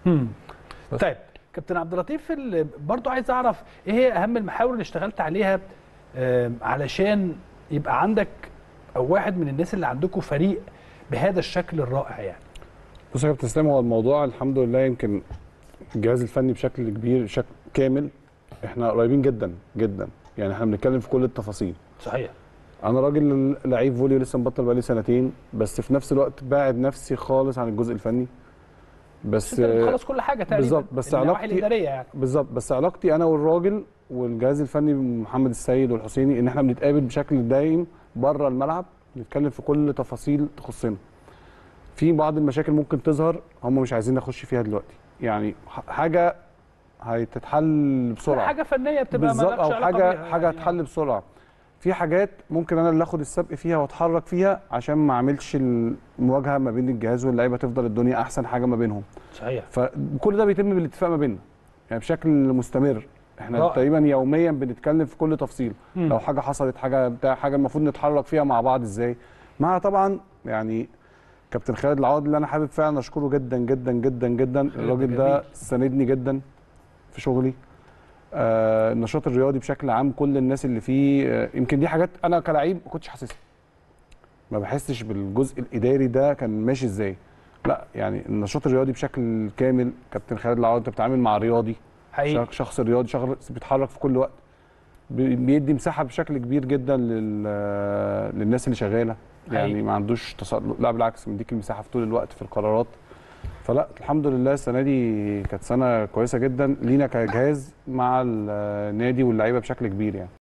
مم. بس. طيب كابتن عبد اللطيف ال- برضو عايز اعرف ايه هي اهم المحاور اللي اشتغلت عليها آم، علشان يبقى عندك او واحد من الناس اللي عندكم فريق بهذا الشكل الرائع يعني بص يا كابتن اسلام هو الموضوع الحمد لله يمكن الجهاز الفني بشكل كبير شكل كامل احنا قريبين جدا جدا يعني احنا بنتكلم في كل التفاصيل صحيح انا راجل لعيب فولي لسه مبطل بقالي سنتين بس في نفس الوقت باعد نفسي خالص عن الجزء الفني بس انت بتخلص كل حاجه تقريبا بالظبط، بس النواحي علاقتي- الاداريه يعني بالظبط بس علاقتي انا والراجل والجهاز الفني محمد السيد والحسيني ان احنا بنتقابل بشكل دايم بره الملعب نتكلم في كل تفاصيل تخصنا في بعض المشاكل ممكن تظهر هم مش عايزين نخش فيها دلوقتي يعني ح- حاجه هتتحل بسرعه حاجه فنيه بتبقى بالظبط مالكش او علاقة حاجه بيها حاجه يعني. هتحل بسرعه في حاجات ممكن انا اللي اخد السبق فيها واتحرك فيها عشان ما اعملش المواجهه ما بين الجهاز واللعيبه تفضل الدنيا احسن حاجه ما بينهم صحيح فكل ده بيتم بالاتفاق ما بيننا يعني بشكل مستمر احنا رائع. تقريبا يوميا بنتكلم في كل تفصيل مم. لو حاجه حصلت حاجه بتاع حاجه المفروض نتحرك فيها مع بعض ازاي مع طبعا يعني كابتن خالد العوض اللي انا حابب فعلا اشكره جدا جدا جدا جدا الراجل جميل. ده ساندني جدا في شغلي آه النشاط الرياضي بشكل عام كل الناس اللي فيه آه يمكن دي حاجات انا كلاعب ما كنتش حاسسها ما بحسش بالجزء الاداري ده كان ماشي ازاي لا يعني النشاط الرياضي بشكل كامل كابتن خالد العوض انت بتتعامل مع رياضي حقيقي شخ- شخص رياضي شخص بيتحرك في كل وقت بي- بيدي مساحه بشكل كبير جدا لل... للناس اللي شغاله يعني حقيقي. ما عندوش تصرف لا بالعكس مديك المساحه في طول الوقت في القرارات فلا الحمد لله السنه دي كانت سنه كويسه جدا لينا كجهاز مع النادي واللعيبه بشكل كبير يعني